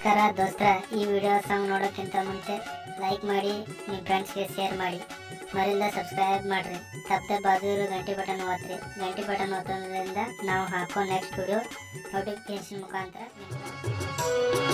ನಮಸ್ಕಾರ ದೋಸ್ತರ ಈ ವಿಡಿಯೋ ಸಾಂಗ್ ನೋಡೋಕ್ಕಿಂತ ಮುಂಚೆ ಲೈಕ್ ಮಾಡಿ ನಿಮ್ಮ ಫ್ರೆಂಡ್ಸ್ಗೆ ಶೇರ್ ಮಾಡಿ ಮರಿಂದ ಸಬ್ಸ್ಕ್ರೈಬ್ ಮಾಡಿರಿ ತಪ್ಪದೆ ಬಾಜು ಇರೋ ಗಂಟೆ ಬಟನ್ ಒತ್ತಿರಿ ಗಂಟೆ ಬಟನ್ ಒತ್ತೋದ್ರಿಂದ ನಾವು ಹಾಕೋ ನೆಕ್ಸ್ಟ್ ವಿಡಿಯೋ ನೋಟಿಫಿಕೇಶನ್ ಮುಖಾಂತರ ನಿಮ್ಗೆ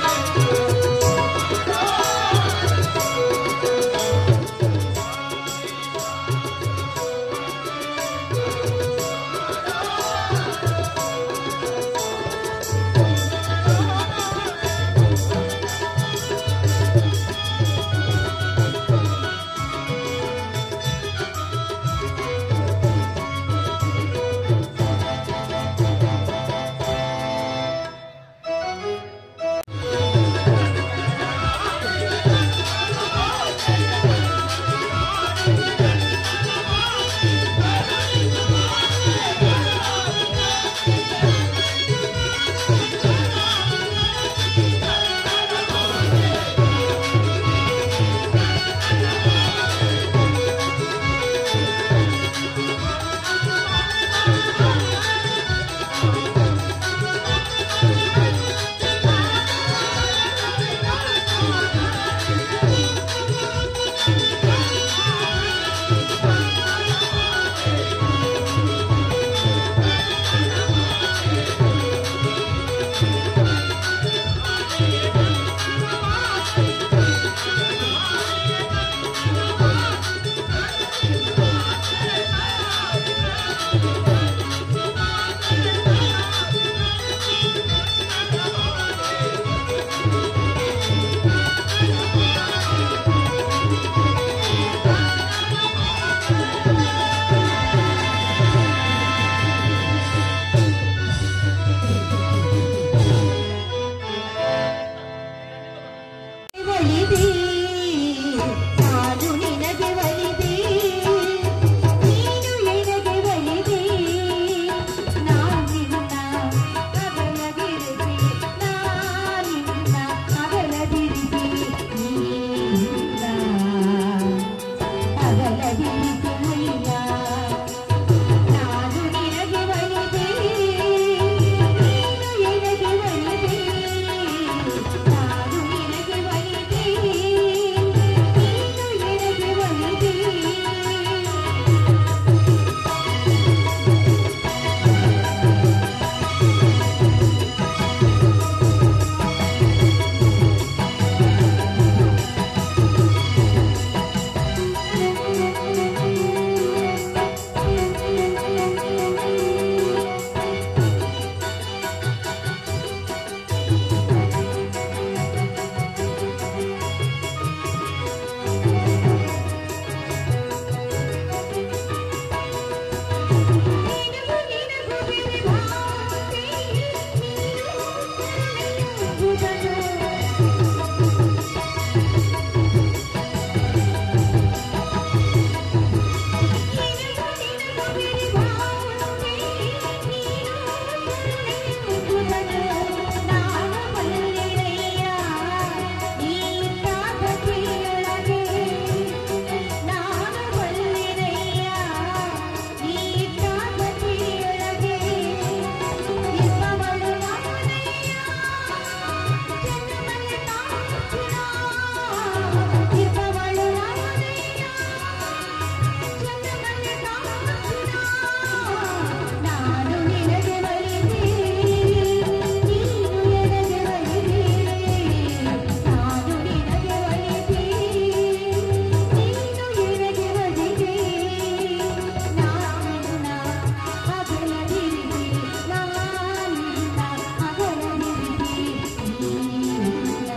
ಒಲಿದೆ ನಾನು ನಿನಗೆ ಒಲಿದೆ ನೀನು ಎನಗೆ ಒಲಿದೆ ನಾನಿನ್ನ ಅಗಲದಿರುವೆ ನಾನಿನ್ನ ಅಗಲದಿರುವೆ ನೀನಿನ್ನ ಅಗಲದಿರುವೆ ಅಯ್ಯ ನಾನು ನಿನಗೆ ಒಲಿದೆ ನೀನು ಎನಗೆ ಒಲಿದೆ ನಾನು ನಿನಗೆ ಒಲಿದೆ ನೀನು ಎನಗೆ ಒಲಿದೆ ನಾನು ಬಲ್ಲಿರಯ್ಯ ನೀ ಕಾಮತಿಯೊಳಗೆ ಇಬ್ಬವಳು ನಾನಯ್ಯ ಜನ್ಮದಲ್ಲಿ ನಾಚಿನ ಇಬ್ಬವಳು ನಾನಯ್ಯ ಜನ್ಮದಲ್ಲಿ ನಾಚಿನ ನಾನು ನಿನಗೆ ಒಲಿದೆ ನೀನು ಎನಗೆ ಒಲಿದೆ ನಾನು ನಿನಗೆ ಒಲಿದೆ ನೀನು ಎನಗೆ ಒಲಿದೆ ನಾನಿನ್ನ ಅಗಲದಿರುವೆ ನಾನಿನ್ನ ಅಗಲದಿರುವೆ ನೀನಿನ್ನ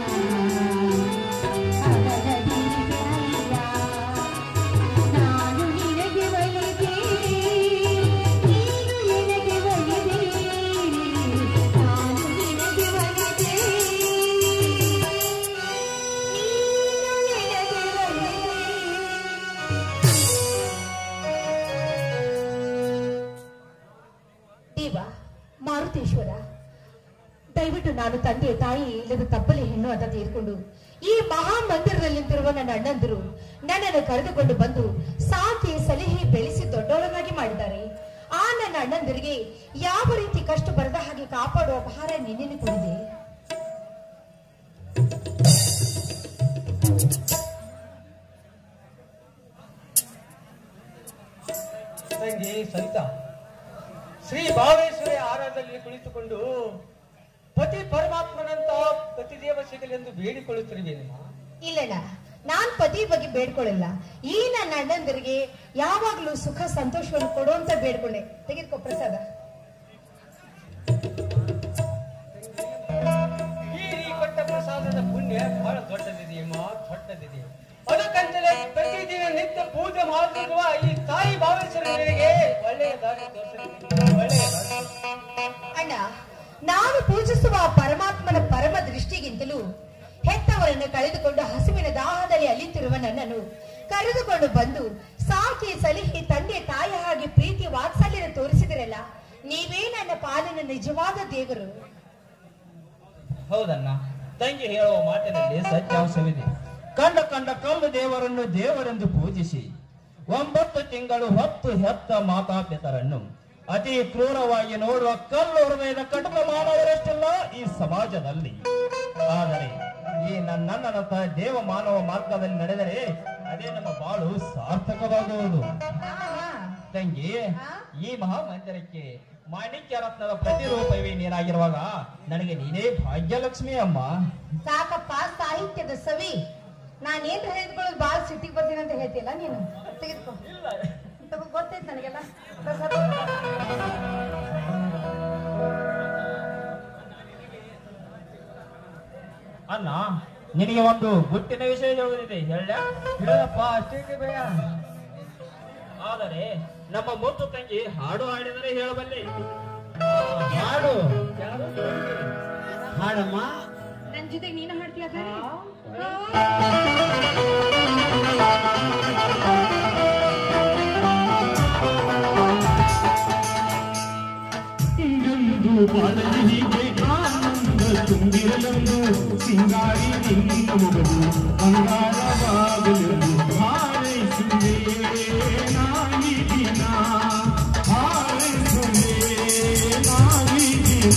ಅಗಲದಿರುವೆ ಅಯ್ಯ ನಾನು ನಿನಗೆ ಒಲಿದೆ ನೀನು ಎನಗೆ ಒಲಿದೆ ನಾನು ನಿನಗೆ ಒಲಿದೆ ನೀನು ಎನಗೆ ದೇವ ಮಾರುತೇಶ್ವರ ದಯವಿಟ್ಟು ನಾನು ತಂದೆ ತಾಯಿ ಇಲ್ಲದ ತಪ್ಪಲಿ ಹೆಣ್ಣು ಅಂತ ತೀರ್ಕೊಂಡು ಈ ಮಹಾ ಮಂದಿರದಲ್ಲಿ ನಿಂತಿರುವ ನನ್ನ ಅಣ್ಣಂದಿರು ನನ್ನನ್ನು ಕರೆದುಕೊಂಡು ಬಂದು ಸಾಕಿ ಸಲಹೆ ಬೆಳೆಸಿ ದೊಡ್ಡವರನ್ನಾಗಿ ಮಾಡಿದ್ದಾರೆ ಆ ನನ್ನ ಅಣ್ಣಂದಿರಿಗೆ ಯಾವ ರೀತಿ ಕಷ್ಟ ಬರದ ಹಾಗೆ ಕಾಪಾಡುವ ಭಾರ ನಿನ್ನೆ ಕೊಡಿದೆ ಸರಿತ ಶ್ರೀ ಭಾವೇಶ್ವರಿ ಆರಾಧನೆಯಲ್ಲಿ ಕುಳಿತುಕೊಂಡು ಪತಿ ಪರಮಾತ್ಮನಂತ ಪತಿದೇವ ಸಿಗಲೆಂದು ಬೇಡಿಕೊಳ್ಳುತ್ತಿರುವೇನಮ್ಮ ಇಲ್ಲಣ್ಣ ನಾನ್ ಪತಿ ಬಗ್ಗೆ ಬೇಡ್ಕೊಳ್ಳಿಲ್ಲ ಈ ನನ್ನ ಅಣ್ಣಂದಿರಿಗೆ ಯಾವಾಗ್ಲೂ ಸುಖ ಸಂತೋಷವನ್ನು ಕೊಡುವಂತ ಬೇಡ್ಕೊಂಡೆ ತೆಗೆದುಕೋ ಪ್ರಸಾದ ಈ ನೀ ಕೊಟ್ಟ ಪ್ರಸಾದದ ಪುಣ್ಯ ಬಹಳ ದೊಡ್ಡದಿದೆಯಮ್ಮ ದೊಡ್ಡದಿದೆ ಅದಕ್ಕಂತಲೇ ಪ್ರತಿದಿನ ನಿತ್ಯ ಪೂಜೆ ಮಾಡುತ್ತಿರುವ ಈ ತಾಯಿ ಭಾವೇಶ್ವರನಿಗೆ ಒಳ್ಳೆಯ ದಾರಿ ತೋರಿಸಿದ್ದೀನಿ ಒಳ್ಳೆಯ ದಾರಿ ಅಣ್ಣ ನಾನು ಪೂಜಿಸುವ ಆ ಪರಮಾತ್ಮನ ಪರಮ ದೃಷ್ಟಿಗಿಂತಲೂ ಹೆತ್ತವರನ್ನು ಕಳೆದುಕೊಂಡು ಹಸುವಿನ ದಾಹದಲ್ಲಿ ಅಲಿತಿರುವ ನನ್ನನ್ನು ಕರೆದುಕೊಂಡು ಬಂದು ಸಾಕಿ ಸಲಿಹಿ ತಂದೆ ತಾಯಿ ಹಾಗೆ ಪ್ರೀತಿ ವಾತ್ಸಲ್ಯನ ತೋರಿಸಿದಿರಲ್ಲ ನೀವೇ ನನ್ನ ಪಾಲಿನ ನಿಜವಾದ ದೇವರು ಹೌದಣ್ಣ ತಂಗಿ ಹೇಳುವ ಮಾತಿನಲ್ಲಿ ಸತ್ಯಾಂಶವಿದೆ ಕಂಡ ಕಂಡ ಕಲ್ಲು ದೇವರನ್ನು ದೇವರೆಂದು ಪೂಜಿಸಿ ಒಂಬತ್ತು ತಿಂಗಳು ಹೊತ್ತು ಹೆತ್ತ ಮಾತಾಪಿತರನ್ನು ಅತಿ ಕ್ರೂರವಾಗಿ ನೋಡುವ ಕಲ್ಲು ಹೃದಯದ ಕಟಕ ಮಾನವರಷ್ಟಿಲ್ಲ ಈ ಸಮಾಜದಲ್ಲಿ ಆದರೆ ಈ ನನ್ನನ್ನಂತ ದೇವ ಮಾನವ ಮಾರ್ಗದಲ್ಲಿ ನಡೆದರೆ ಅದೇ ನಮ್ಮ ಬಾಳು ಸಾರ್ಥಕವಾಗುವುದು ತಂಗಿ ಈ ಮಹಾಮಂದಿರಕ್ಕೆ ಮಾಣಿಕ್ಯ ರತ್ನದ ಪ್ರತಿರೂಪವೇ ನೀನಾಗಿರುವಾಗ ನನಗೆ ನೀನೇ ಭಾಗ್ಯಲಕ್ಷ್ಮಿ ಅಮ್ಮ ಸಾಕಪ್ಪ ಸಾಹಿತ್ಯದ ಸವಿ ನಾನೇನ್ ಹೇಳಿದ್ಕೊಳ್ಳೋದು ಬಾಳ ಸಿಟ್ಟಿಗೆ ಬರ್ತೀನಿ ಅಂತ ಹೇಳ್ತಿಲ್ಲ ನೀನು ತೆಗೆದುಕೋ ತಗೋ, ಗೊತ್ತೈತ್ ನನಗೆಲ್ಲ ಪ್ರಸಾದ. ಅಣ್ಣ ನಿನಗೆ ಒಂದು ಗುಟ್ಟಿನ ವಿಷಯ ಹೇಳುವುದಿದೆ ಹೇಳ ಹೇಳಪ್ಪ ಅಷ್ಟೇ ಭಯ ಆದರೆ ನಮ್ಮ ಮುತ್ತು ತಂಗಿ ಹಾಡು ಹಾಡಿದರೆ ಹೇಳಬಲ್ಲೆ ಆ, ಹಾಡು ಹಾಡಮ್ಮ ನನ್ ಜೊತೆಗೆ ನೀನು ಹಾಡ್ತೀಯ ತಾನೇ? ಇಂದೊಂದು ಬಾಳಲಿಗೆ ಆನಂದ ತುಂಬಿರಲೆಂದು ಸಿಂಗಾರಿ ನಿನ್ನ ಮೊಗವು ಬಂಗಾರವಾಗಲೆಂದು ಹಾರೈಸುವೆ ನಾಯಿ ದಿನ ಹಾರೈಸುವೆ ನಾಯಿ ದಿನ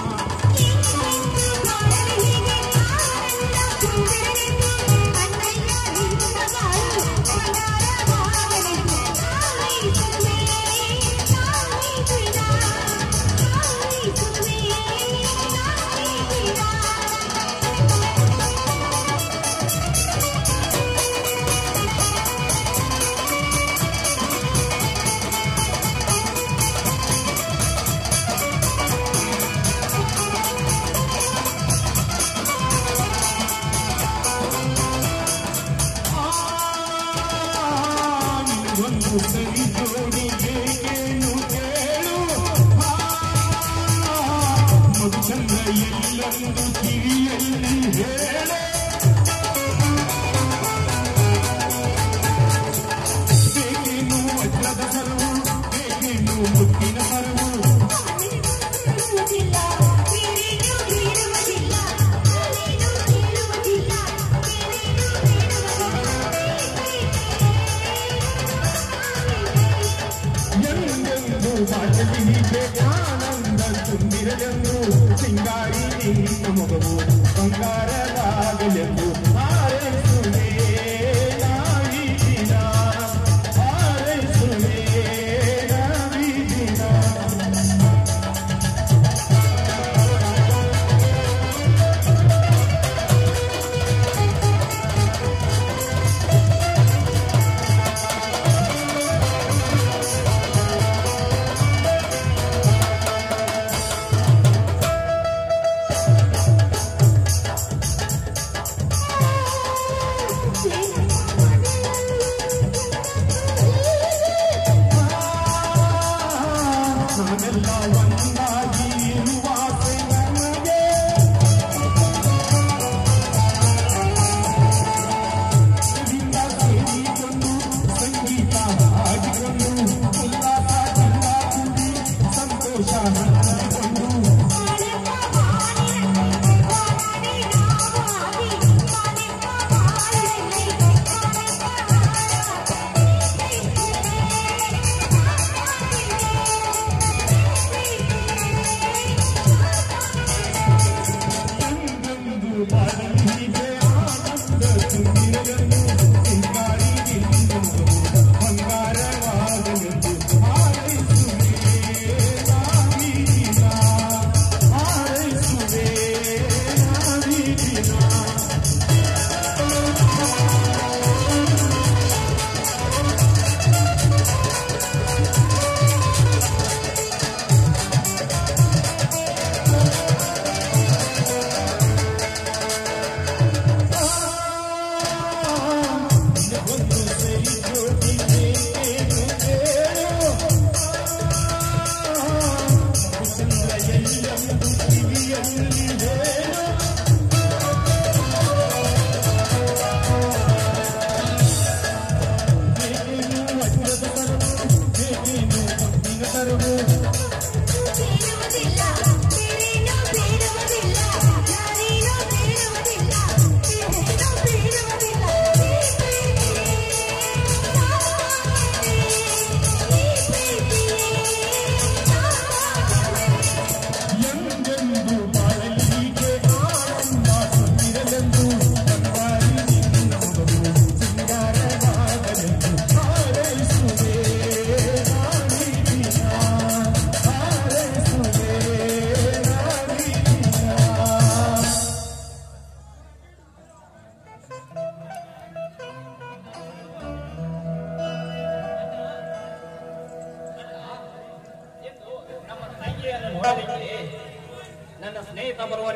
ಒಂದು ಸರಿ ಜೋಡಿಗೆ ಏನು ಹೇಳು ಮಗುಚಂದ ಎಲ್ಲೊಂದು ಕಿವಿಯಲ್ಲಿ ಹೇಳೆ ಬೇಕೇನು ವಜ್ರದ ಸರವು ಬೇಕೇನು ಮುತ್ತಿನ ಸರವು ಎಂದೆಂದು ಬಾಟಲಿಗೆ ಆನಂದ ತುಂಬಿರಲೆಂದು ಸಿಂಗಾರಿ ನಿನ್ನ ಮೊಗವು ಬಂಗಾರದಾಗಲೆಂದು ಹಾರೈಸುವೆ ನಾಯಿ ದಿನ ಹಾರೈಸುವೆ ನಾಯಿ ದಿನ ನಾವೆಲ್ಲ ಒಂದಾಗಿ ಇರುವ ಆಸೆ ನಮಗೆ ಇದರಿಂದ ಸೇರಿಕೊಂಡು ಸಂಗೀತ ಹಾಡಿಕೊಂಡು ಉಲ್ಲಾಸ ಚಂದ ಕೂಡಿ ಸಂತೋಷ ಹಂಚಿಕೊಂಡು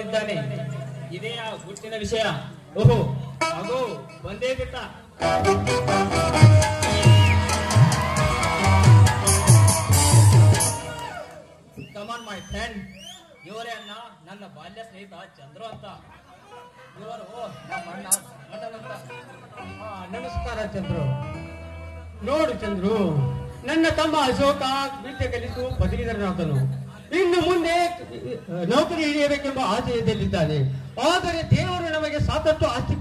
ಬಂದಿದ್ದಾನೆ ಇದೇ ಆ ಗುಟ್ಟಿನ ವಿಷಯ ಓಹೋ ಆಗೋ ಬಂದೇ ಬಿಟ್ಟ ಕಮಾನ್ ಮೈ ಫ್ರೆಂಡ್ ಇವರೇ ಅಣ್ಣ ನನ್ನ ಬಾಲ್ಯ ಸ್ನೇಹಿತ ಚಂದ್ರು ಅಂತ ಇವರು ನಮ್ಮ ಅಣ್ಣ ಅಣ್ಣನಂತ ಆ, ನಮಸ್ಕಾರ ಚಂದ್ರು ನೋಡು ಚಂದ್ರು ನನ್ನ ತಮ್ಮ ಅಶೋಕ ವಿದ್ಯೆ ಕಲಿತು ಪದವೀಧರನಾದನು ಇನ್ನು ಮುಂದೆ ಅಹ್, ನೌಕರಿ ಹಿಡಿಯಬೇಕೆಂಬ ಆಶಯದಲ್ಲಿದ್ದಾನೆ ಆದರೆ ದೇವರು ನಮಗೆ ಸಾಕಷ್ಟು ಆಸ್ತಿ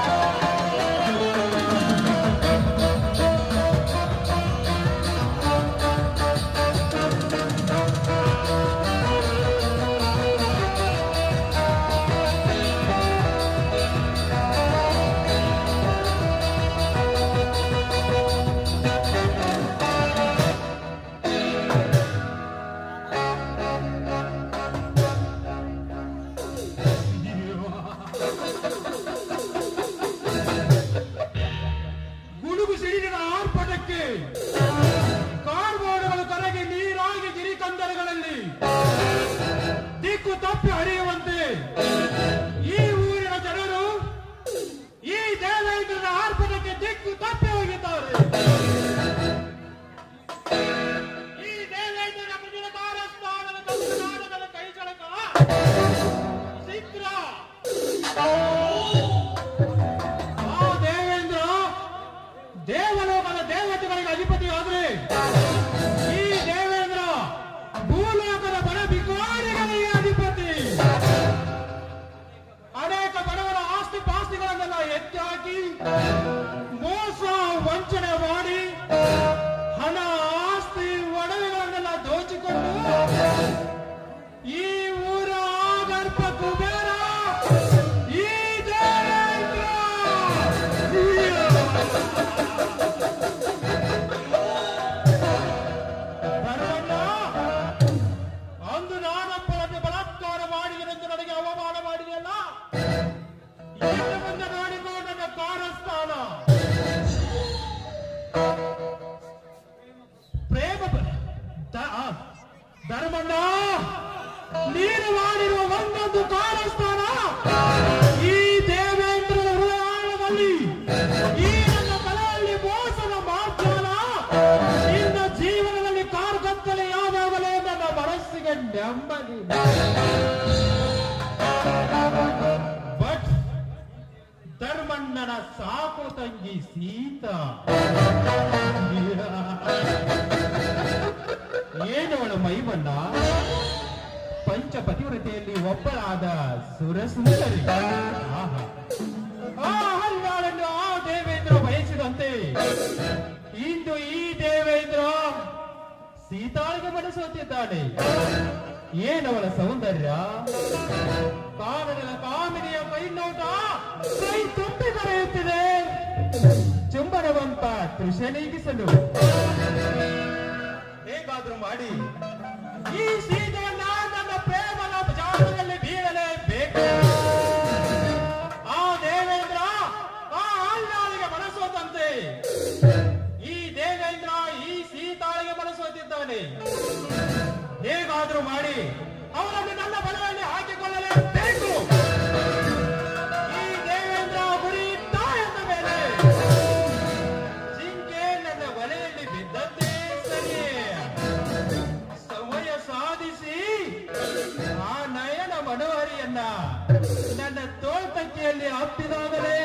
ಗುಡುಗು ಸಿಡಿದ ಆರ್ಭಟಕ್ಕೆ ಕಾರ್ಬೋರ್ಡ್ಗಳು ಕರಗಿ ನೀರಾಗಿ ಗಿರಿಕಂದರಗಳಲ್ಲಿ ದಿಕ್ಕು ತಪ್ಪಿ ಹರಿಯುವಂತೆ ಈ ಊರಿನ ಜನರು ಈ ದೇವೇಂದ್ರನ ಆರ್ಭಟಕ್ಕೆ ದಿಕ್ಕು ತಪ್ಪಿ ಹೋಗಿದ್ದಾರೆ ಈ ದೇವೇಂದ್ರನ ಮುಂದಿನ ಕಾರಸ್ಥಾನದ ತಮಿಳುನಾಡದ ಕೈ ಚಳಕ ಶೀಘ್ರ ಆ ದೇವೇಂದ್ರ ದೇವಲೋಕದ ದೇವತೆಗಳಿಗೆ ಅಧಿಪತಿ ಆದ್ರೆ ಈ ದೇವೇಂದ್ರ ಭೂಲೋಕದ ಬಡ ಭಿಕಾರಿಗಳಿಗೆ ಅಧಿಪತಿ ಅನೇಕ ಬಡವರ ಆಸ್ತಿ ಪಾಸ್ತಿಗಳನ್ನೆಲ್ಲ ಎತ್ತಿ ಹಾಕಿ ಮೋಸ ವಂಚನೆ ಮಾಡಿ ಹಣ ಆಸ್ತಿ ಒಡವೆಗಳನ್ನೆಲ್ಲ ದೋಚಿಕೊಂಡು ಈ ಊರ ಆಗರ್ಭ ಕುಬೇರ ಈ ದೇವೇಂದ್ರ ಧರ್ಮಣ್ಣ, ಅಂದು ನಾನೊಬ್ಬರನ್ನು ಬಲಾತ್ಕಾರ ಮಾಡಿದನೆಂದು ನನಗೆ ಅವಮಾನ ಮಾಡಿದೆಯಲ್ಲ ಇನ್ನು ಮುಂದೆ ನೋಡಿಕೋ ನನ್ನ ಕಾರಸ್ಥಾನ ಪ್ರೇಮ ಬ- ದ- ಆ, ಧರ್ಮಣ್ಣ ನೀನು ಮಾಡಿರುವ ಒಂದೊಂದು ಕಾರಸ್ಥಾನ ಈ ದೇವೇಂದ್ರನ ಹೃದಯದಲ್ಲಿ ಈ ನನ್ನ ತಲೆಯಲ್ಲಿ ಮೋಸದ ಮಾರ್ಜಾಲ ನಿನ್ನ ಜೀವನದಲ್ಲಿ ಕಾರ್ಗತ್ತಲೆ ಯಾವಾಗಲೂ ನನ್ನ ಮನಸ್ಸಿಗೆ ನೆಮ್ಮದಿ ಬಟ್ ಧರ್ಮಣ್ಣನ ಸಾಕು ತಂಗಿ ಸೀತಾ ಏನವಳ ಮೈಬಣ್ಣ ಪಂಚಪತಿವ್ರತೆಯಲ್ಲಿ ಒಬ್ಬಳಾದ ಸುರಸುಂದರಿ ಆಹಾ. ಆ ಹಲ್ಲಾಳನ್ನು ಆ ದೇವೇಂದ್ರ ಬಯಸಿದಂತೆ ಇಂದು ಈ ದೇವೇಂದ್ರ ಸೀತಾಳಿಗೆ ಮನಸ್ಸೋತಿದ್ದಾನೆ ಏನವಳ ಸೌಂದರ್ಯ ಕಾರಣದ ಕಾಮಿನಿಯ ಕೈನೋಟ ಕೈ ತುಂಬಿ ಬರೆಯುತ್ತಿದೆ ಚುಂಬನವಂತ ತೃಷ ನೀಗಿಸಲು ಹೇಗಾದ್ರೂ ಮಾಡಿ ಈ ಸೀತೆಯನ್ನ ನನ್ನ ಪ್ರೇಮದ ಜಾಗದಲ್ಲಿ ಬೀಳಲೇಬೇಕು ಆ ದೇವೇಂದ್ರ ಆ ಅಲ್ಲಾಳಿಗೆ ಮನಸ್ಸೋತಂತೆ ಈ ದೇವೇಂದ್ರ ಈ ಸೀತಾಳಿಗೆ ಮನಸ್ಸೋತಿದ್ದಾನೆ ಹೇಗಾದ್ರೂ ಮಾಡಿ ಅವರನ್ನು ನನ್ನ ಬಲೆಯಲ್ಲಿ ಹಾಕಿಕೊಳ್ಳಲೇಬೇಕು ಈ ದೇವೇಂದ್ರ ಗುರಿ ಇದ್ದ ಎಂದ ಮೇಲೆ ಜಿಂಕೆ ನನ್ನ ಬಲೆಯಲ್ಲಿ ಬಿದ್ದಂತೆ ಸರಿ ಸಮಯ ಸಾಧಿಸಿ ಆ ನಯನ ಮನೋಹರಿಯನ್ನ ನನ್ನ ತೋಳ್ತಕ್ಕಿಯಲ್ಲಿ ಹಪ್ಪಿದಾಗಲೇ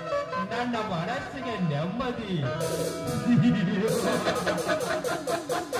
ನನ್ನ ಮನಸ್ಸಿಗೆ ನೆಮ್ಮದಿ